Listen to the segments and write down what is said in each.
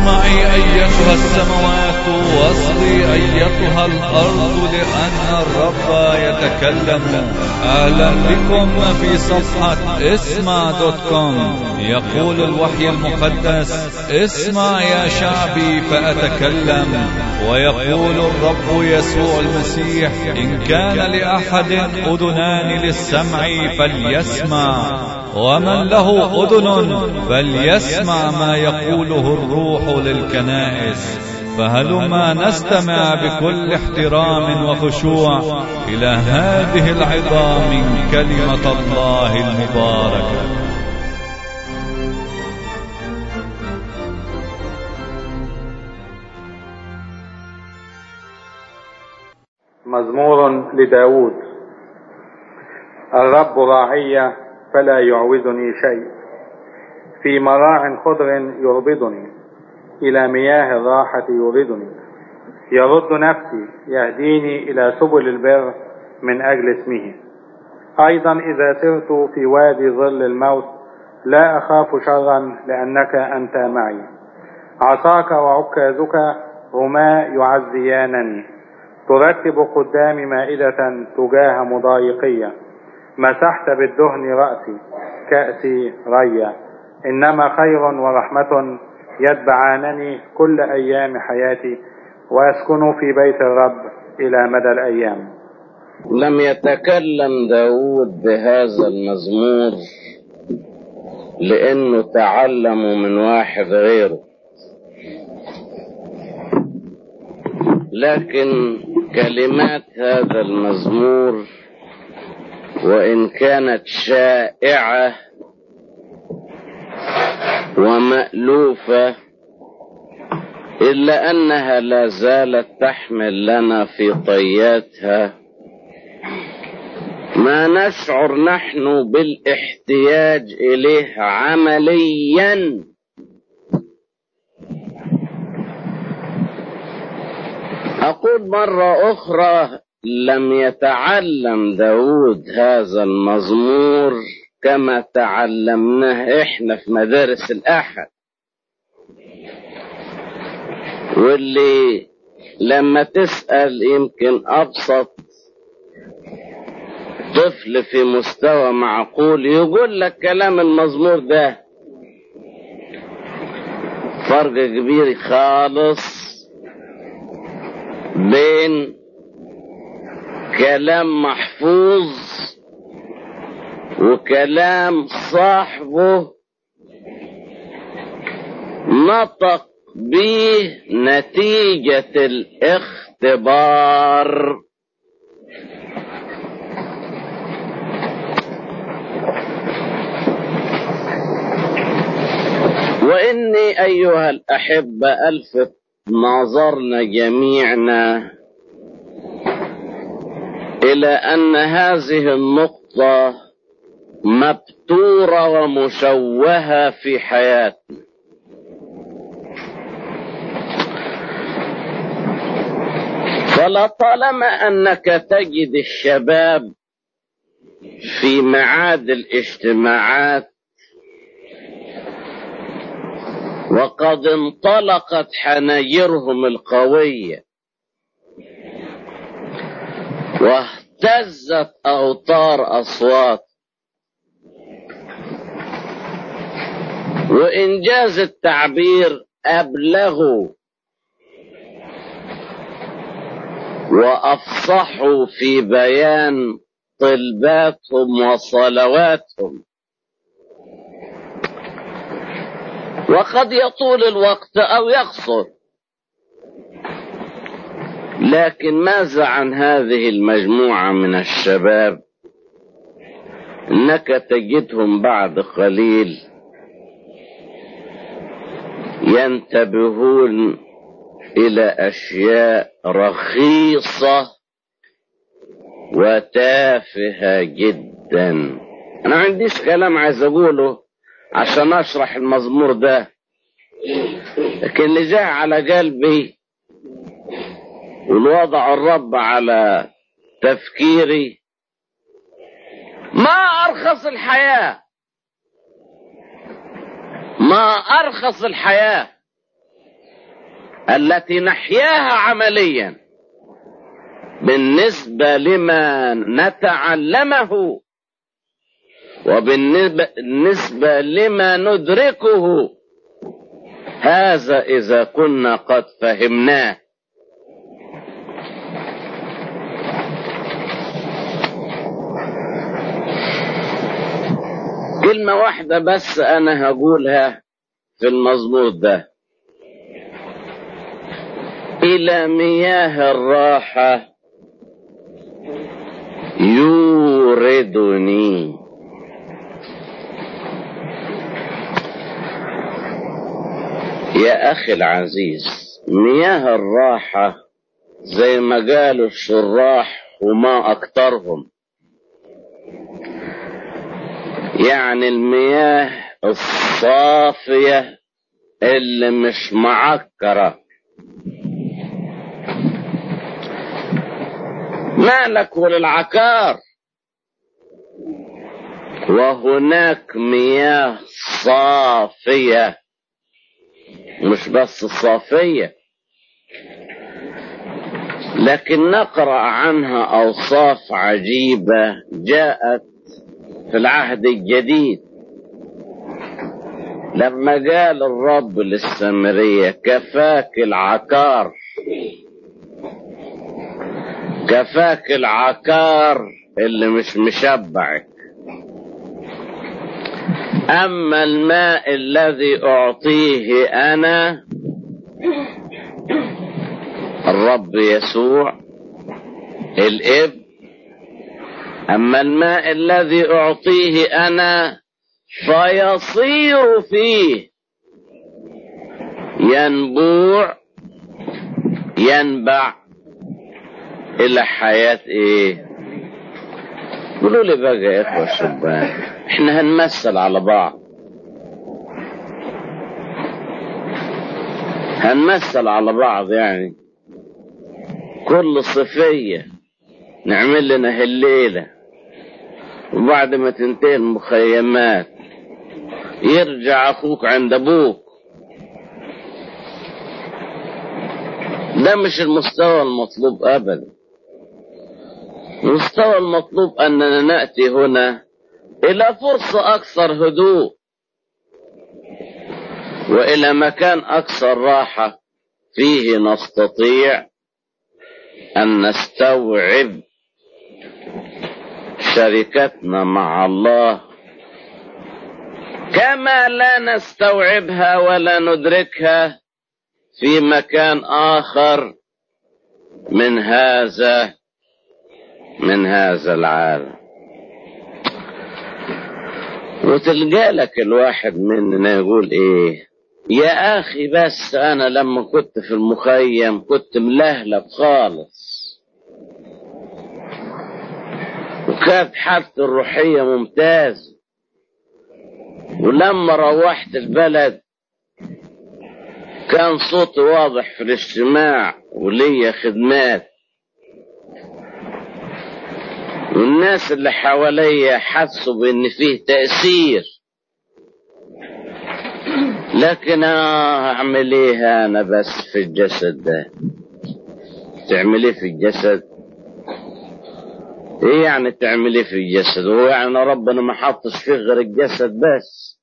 اسمعي أيتها السماوات واصغي أيتها الأرض لأن الرب يتكلم أهلا بكم في صفحة اسمع دوت كوم يقول الوحي المقدس اسمع يا شعبي فأتكلم ويقول الرب يسوع المسيح إن كان لأحد أذنان للسمع فليسمع ومن له أذن فليسمع ما يقوله الروح للكنائس فهلما نستمع بكل احترام وخشوع إلى هذه العظام من كلمة الله المباركة مزمور لداود الرب راعي فلا يعوزني شيء في مراع خضر يربضني إلى مياه الراحة يوردني يرد نفسي يهديني إلى سبل البر من أجل اسمه أيضا إذا سرت في وادي ظل الموت لا أخاف شرا لأنك أنت معي عصاك وعكازك هما يعزيانني ترتب قدامي مائدة تجاه مضايقية مسحت بالدهن رأسي كأسي ريا إنما خير ورحمة يتبعانني كل أيام حياتي وأسكن في بيت الرب إلى مدى الأيام لم يتكلم داود بهذا المزمور لأنه تعلمه من واحد غيره لكن كلمات هذا المزمور وإن كانت شائعة ومألوفة إلا أنها لا زالت تحمل لنا في طياتها ما نشعر نحن بالاحتياج إليه عمليا أقول مرة أخرى لم يتعلم داود هذا المزمور كما تعلمناه إحنا في مدارس الأحد واللي لما تسأل يمكن أبسط طفل في مستوى معقول يقول لك كلام المزمور ده فرق كبير خالص بين كلام محفوظ وكلام صاحبه نطق به نتيجة الاختبار وإني أيها الأحبة ألفت نظرنا جميعنا إلى أن هذه النقطة مبتورة ومشوهة في حياتنا فلطالما أنك تجد الشباب في معاد الاجتماعات وقد انطلقت حناجرهم القوية واهتزت أوتار أصوات وإنجاز التعبير أبلغوا وأفصحوا في بيان طلباتهم وصلواتهم وقد يطول الوقت أو يقصر لكن ماذا عن هذه المجموعة من الشباب إنك تجدهم بعد قليل ينتبهون إلى أشياء رخيصة وتافهة جدا أنا ما عنديش كلام عايز أقوله عشان أشرح المزمور ده لكن اللي جاء على قلبي والوضع الرب على تفكيري ما أرخص الحياة ما أرخص الحياة التي نحياها عمليا بالنسبة لما نتعلمه وبالنسبة لما ندركه هذا إذا كنا قد فهمناه كلمة واحدة بس أنا هقولها في المزمور ده إلى مياه الراحة يوردني يا أخي العزيز مياه الراحة زي ما قالوا الشراح وما أكترهم يعني المياه الصافية اللي مش معكرة مالك وللعكار وهناك مياه صافية مش بس صافية لكن نقرأ عنها أوصاف عجيبة جاءت في العهد الجديد لما قال الرب للسامرية كفاك العكار كفاك العكار اللي مش مشبعك أما الماء الذي أعطيه أنا الرب يسوع الإب أما الماء الذي أعطيه أنا فيصير فيه ينبوع ينبع إلى حياة إيه قولوا لي بقى يا إخوة الشبان إحنا هنمثل على بعض هنمثل على بعض يعني كل صفية نعمل لنا هالليلة وبعد ما تنتهي المخيمات يرجع أخوك عند أبوك ده مش المستوى المطلوب أبدا المستوى المطلوب أننا نأتي هنا إلى فرصة أكثر هدوء وإلى مكان أكثر راحة فيه نستطيع أن نستوعب شركتنا مع الله كما لا نستوعبها ولا ندركها في مكان آخر من هذا من هذا العالم وتلقى لك الواحد مننا يقول ايه يا اخي بس انا لما كنت في المخيم كنت ملهلب خالص وكانت حالتي الروحية ممتازة ولما روحت البلد كان صوتي واضح في الاجتماع وليا خدمات والناس اللي حواليا حسوا بان فيه تأثير لكن اعمل ايه انا بس في الجسد ده تعمل ايه في الجسد ايه يعني تعمل ايه في الجسد هو يعني ربنا ما حطش فيه غير الجسد بس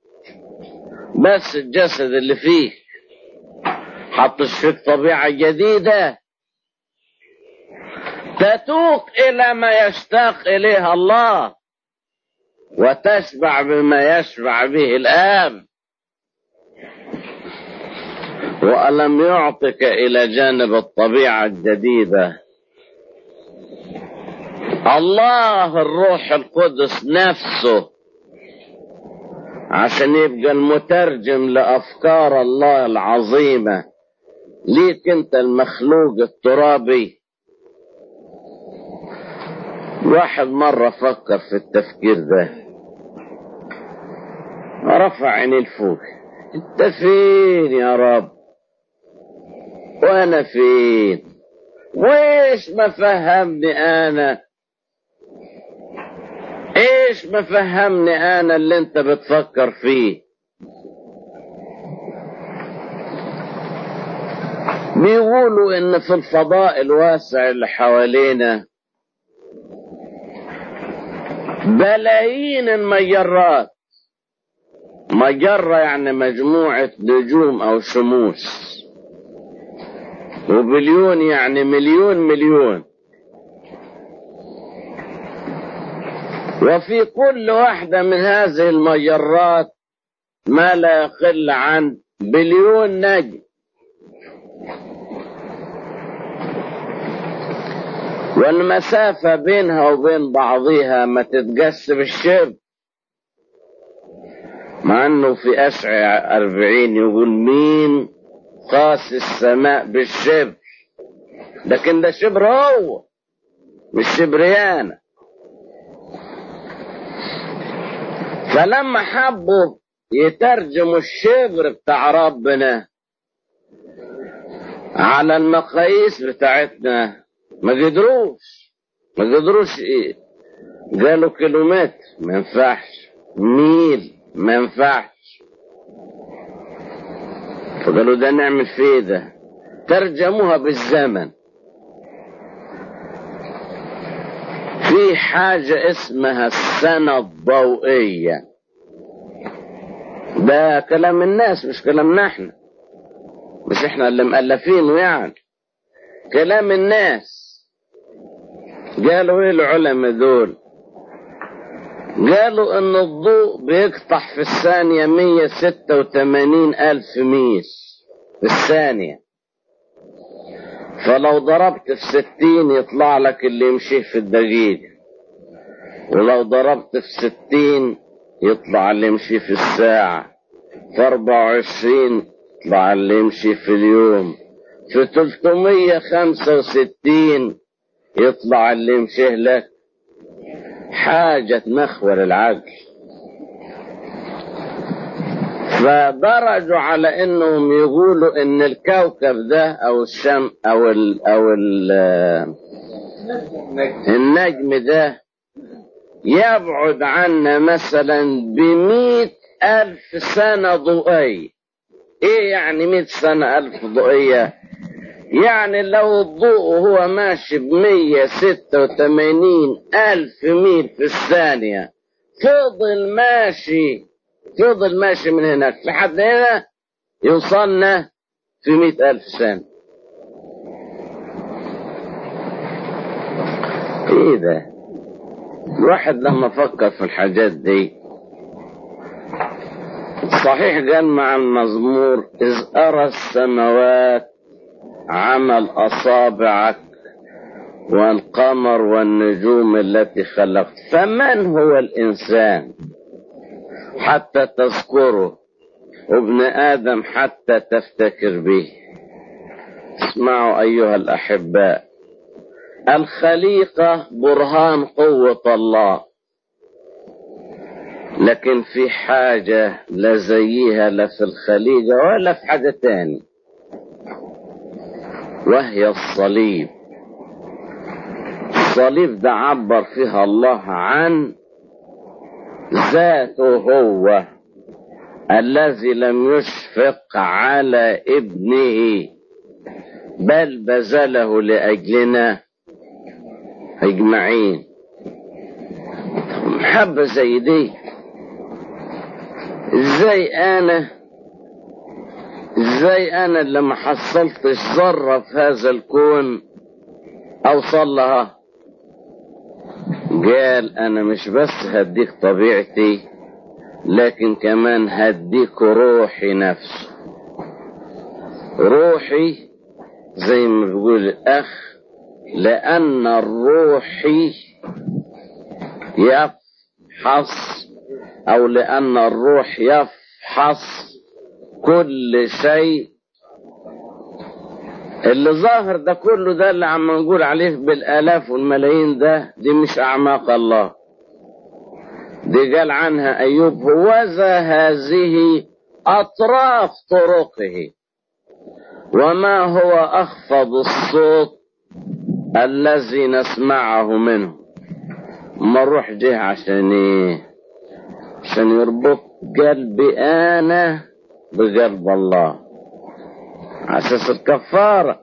بس الجسد اللي فيه حطش فيك طبيعة جديدة تتوق إلى ما يشتاق إليه الله وتشبع بما يشبع به الآب وألم يعطك إلى جانب الطبيعة الجديدة الله الروح القدس نفسه عشان يبقى المترجم لأفكار الله العظيمة ليك انت المخلوق الترابي واحد مرة فكر في التفكير ده رفع عيني لفوق انت فين يا رب وانا فين ويش ما فهمني انا ايش ما فهمني انا اللي انت بتفكر فيه بيقولوا ان في الفضاء الواسع اللي حوالينا بلايين المجرات مجرة يعني مجموعة نجوم او شموس وبليون يعني مليون مليون وفي كل واحدة من هذه المجرات ما لا يقل عن بليون نجم والمسافة بينها وبين بعضها ما تتقس بالشبر مع انه في اشعة اربعين يقول مين قاس السماء بالشبر لكن ده شبر هو مش شبريانة فلما حبوا يترجموا الشبر بتاع ربنا على المقاييس بتاعتنا ما قدروش ما قدروش ايه قالوا كيلومتر ما ينفعش ميل ما ينفعش فقالوا ده نعمل فيه ده ترجموها بالزمن في حاجة اسمها السنة الضوئية ده كلام الناس مش كلامنا احنا مش احنا اللي مؤلفينه يعني كلام الناس قالوا ايه العلماء دول قالوا ان الضوء بيقطع في الثانية 186 الف ميل في الثانية فلو ضربت في ستين يطلع لك اللي يمشيه في الدقيقة ولو ضربت في ستين يطلع اللي يمشي في الساعة في أربعة وعشرين يطلع اللي يمشي في اليوم في تلتمية خمسة وستين يطلع اللي يمشيه لك حاجة تنخور العقل فدرجوا على انهم يقولوا ان الكوكب ده او الشم او ال او ال النجم ده يبعد عنا مثلا بمئة ألف سنة ضوئية إيه يعني مئة سنة ألف ضوئية يعني لو الضوء هو ماشي بمية ستة وثمانين ألف ميل في الثانية فضل ماشي فضل ماشي من هناك لحد هنا يوصلنا في مئة ألف سنة ايه ده الواحد لما فكر في الحاجات دي صحيح قال مع المزمور إذ أرى السماوات عمل أصابعك والقمر والنجوم التي خلقت فمن هو الإنسان حتى تذكره وابن آدم حتى تفتكر به اسمعوا أيها الأحباء الخليقة برهان قوة الله لكن في حاجة لا زيها لا في الخليقة ولا في حاجة تاني وهي الصليب الصليب ده عبر فيها الله عن ذاته هو الذي لم يشفق على ابنه بل بذله لأجلنا أجمعين محبة زي دي ازاي انا ازاي انا اللي ما حصلتش ذرة في هذا الكون اوصل لها قال انا مش بس هديك طبيعتي لكن كمان هديك روحي نفسه روحي زي ما بيقول الاخ لان الروح يفحص او لان الروح يفحص كل شيء اللي ظاهر ده كله ده اللي عم نقول عليه بالالاف والملايين ده دي مش اعماق الله دي قال عنها ايوب هوذا هذه اطراف طرقه وما هو اخفض الصوت الذي نسمعه منه ما نروح جه عشان ايه عشان يربط قلبي انا بقلب الله أساس الكفارة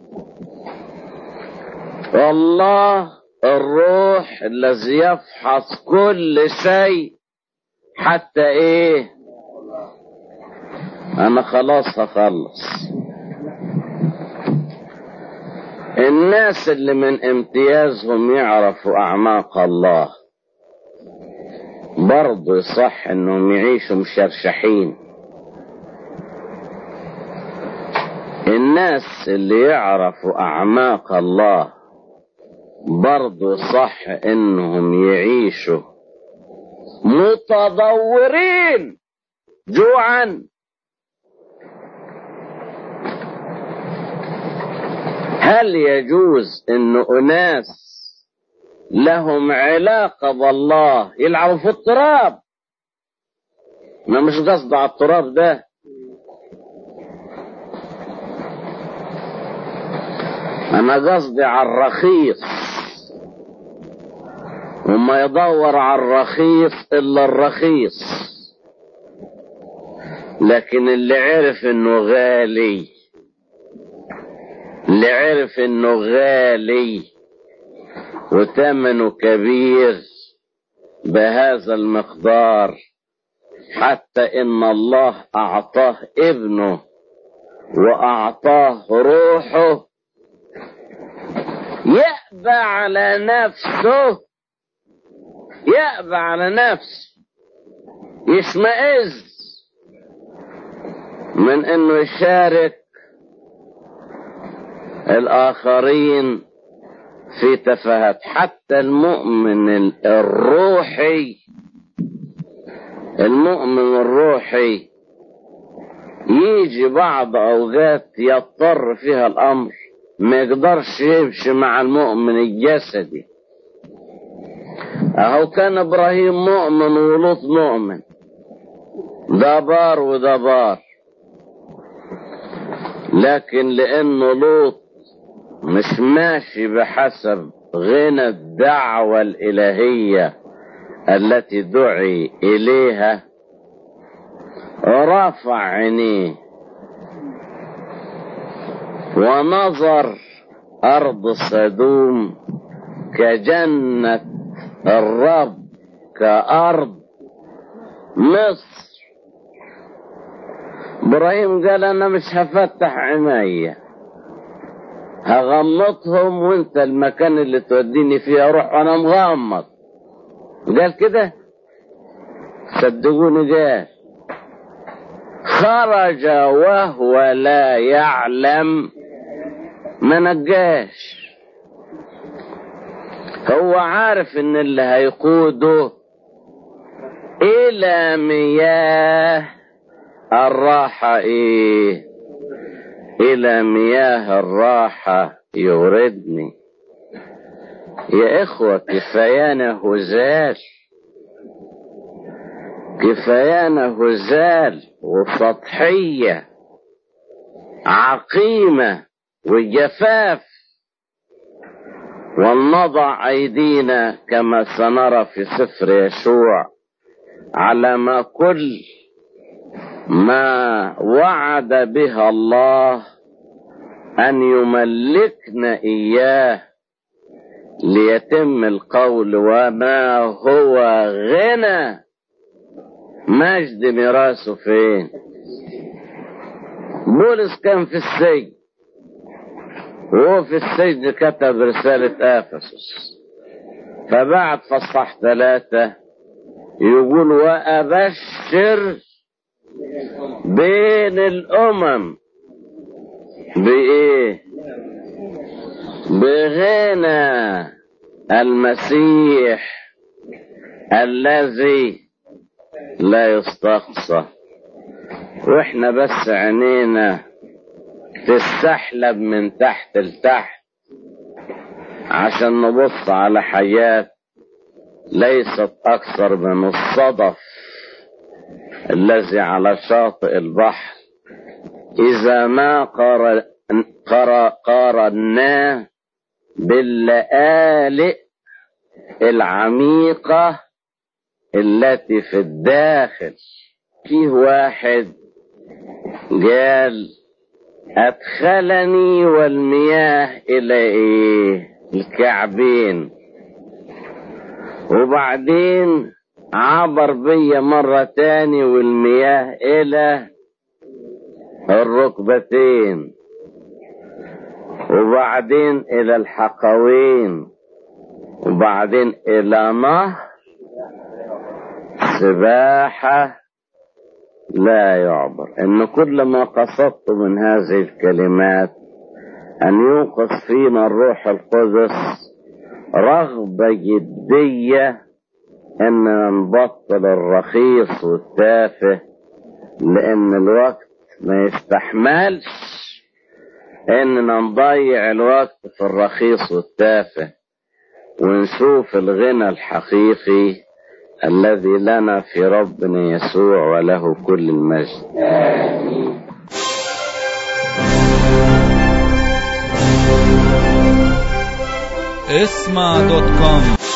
والله الروح الذي يفحص كل شيء حتى ايه انا خلاص هخلص الناس اللي من امتيازهم يعرفوا اعماق الله برضه يصح انهم يعيشوا مشرشحين الناس اللي يعرفوا اعماق الله برضه صح انهم يعيشوا متضورين جوعا هل يجوز ان اناس لهم علاقة بالله يلعبوا في التراب ما مش قصد على التراب ده انا قصدي على الرخيص وما يدور على الرخيص الا الرخيص لكن اللي عرف انه غالي اللي عرف انه غالي وثمنه كبير بهذا المقدار حتى ان الله اعطاه ابنه واعطاه روحه يأبى على نفسه يأبى على نفسه يشمئز من انه يشارك الاخرين في تفاهات حتى المؤمن الروحي المؤمن الروحي يجي بعض اوقات يضطر فيها الامر ما يقدرش يمشي مع المؤمن الجسدي اهو كان ابراهيم مؤمن ولوط مؤمن ده بار وده بار لكن لانه لوط مش ماشي بحسب غنى الدعوة الإلهية التي دعي إليها رفع عينيه ونظر أرض صدوم كجنة الرب كأرض مصر إبراهيم قال أنا مش هفتح عينيا هغمضهم وانت المكان اللي توديني فيه اروح وانا مغمض قال كده صدقوني قال خرج وهو لا يعلم ما نجاش هو عارف ان اللي هيقوده الى مياه الراحة ايه الى مياه الراحة يوردني يا اخوة كفايانا هزال كفايانا هزال وسطحية عقيمة وجفاف ولنضع أيدينا كما سنرى في سفر يشوع على ما كل ما وعد بها الله أن يملكنا إياه ليتم القول وما هو غنى مجد ميراثه فين بولس كان في السجن وهو في السجن كتب رسالة آفسس فبعد فصح ثلاثة يقول وأبشر بين الأمم بإيه بغنى المسيح الذي لا يستقصى واحنا بس عينينا تستحلب من تحت لتحت عشان نبص على حياة ليست أكثر من الصدف الذي على شاطئ البحر إذا ما قار- قار- قارناه باللآلئ العميقة التي في الداخل فيه واحد قال أدخلني والمياه إلى إيه الكعبين وبعدين عبر بي مرة تاني والمياه إلى الركبتين وبعدين إلى الحقوين وبعدين إلى نهر سباحة لا يعبر إن كل ما قصدت من هذه الكلمات أن يوقظ فينا الروح القدس رغبة جدية إننا نبطل الرخيص والتافه لأن الوقت ما يستحملش إننا نضيع الوقت في الرخيص والتافه ونشوف الغنى الحقيقي الذي لنا في ربنا يسوع وله كل المجد اسمع دوت كوم